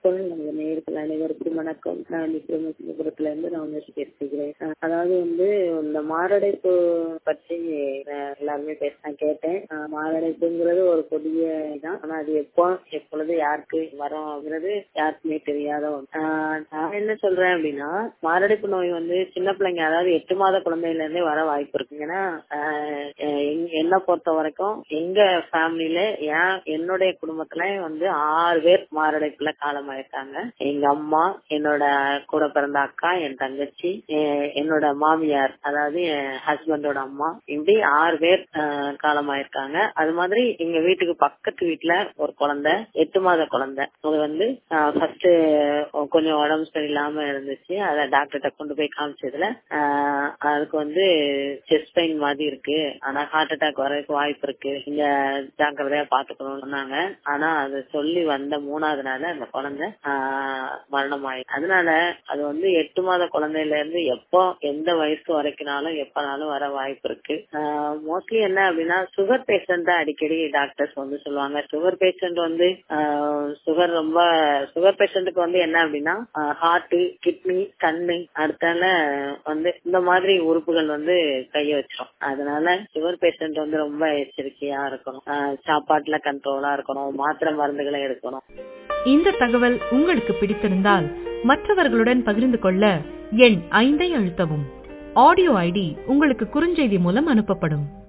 குரல் நமது நேயர்கள் அனைவருக்கும் வணக்கம் நான் விக்ரமசிங்கபுரத்துல இருந்து நான் வந்து பேசுகிறேன் அஹ் அதாவது வந்து இந்த மாரடைப்பு பற்றி அஹ் எல்லாருமே பேச நான் கேட்டேன் அஹ் மாரடைப்புங்கிறது ஒரு கொடிய இதான் ஆனா அது எப்போ எப்பொழுது யாருக்கு வரோங்கிறது யாருக்குமே தெரியாத ஒன்று அஹ் நான் என்ன சொல்றேன் அப்படின்னா மாரடைப்பு நோய் வந்து சின்ன பிள்ளைங்க அதாவது எட்டு மாத குழந்தையில இருந்தே வர வாய்ப்பு இருக்கு ஏன்னா அஹ் எங்க- என்னை பொறுத்த வரைக்கும் எங்க ஃபேமிலில ஏன் என்னுடைய குடும்பத்துல வந்து ஆறு பேர் மாரடைப்புல காலமாயிருக்காங்க எங்க அம்மா என்னோட கூட பிறந்த அக்கா என் தங்கச்சி எ- என்னோட மாமியார் அதாவது என் ஹஸ்பண்டோட அம்மா இப்படி ஆறு பேர் அஹ், காலமாயிருக்காங்க அது மாதிரி எங்க வீட்டுக்கு பக்கத்து வீட்டுல ஒரு குழந்தை எட்டு மாத குழந்தை அது வந்து ஃபர்ஸ்ட் கொஞ்சம் உடம்பு சரியில்லாம இருந்துச்சு அதை டாக்டர்கிட்ட கொண்டு போய் காமிச்சதுல அஹ், அதுக்கு வந்து செஸ்ட் பெயின் மாதிரி இருக்கு ஆனா ஹார்ட் அட்டாக் வரதுக்கு வாய்ப்பு இருக்கு நீங்க ஜாக்கிரதையா பாத்துக்கணும்னு சொன்னாங்க ஆனா அது சொல்லி வந்த மூணாவது நாள் அந்த குழந்தை ஆஹ், மரணம் ஆயிடுச்சு அதனால அது வந்து எட்டு மாத குழந்தையில இருந்து எப்போ எந்த வயசு வரைக்கும்னாலும் எப்பனாலும் வர வாய்ப்பு இருக்கு மோஸ்ட்லி என்ன அப்படின்னா சுகர் பேஷண்ட் தான் அடிக்கடி டாக்டர்ஸ் வந்து சொல்லுவாங்க சுகர் பேஷண்ட் வந்து சுகர் ரொம்ப சுகர் பேஷண்ட்டுக்கு வந்து என்ன அப்படின்னா ஹார்ட் கிட்னி கண்ணு அடுத்தால வந்து இந்த மாதிரி உறுப்புகள் வந்து கைய வச்சிரும் அதனால சுகர் பேஷண்ட் வந்து ரொம்ப எச்சரிக்கையா இருக்கணும் ஆஹ் சாப்பாட்டுல கண்ட்ரோலா இருக்கணும் மாத்திரை மருந்துகளை எடுக்கணும் இந்த தகவல் உங்களுக்கு பிடித்திருந்தால் மற்றவர்களுடன் பகிர்ந்து கொள்ள எண் ஐந்தை அழுத்தவும் ஆடியோ ஐடி உங்களுக்கு குறுஞ்செய்தி மூலம் அனுப்பப்படும்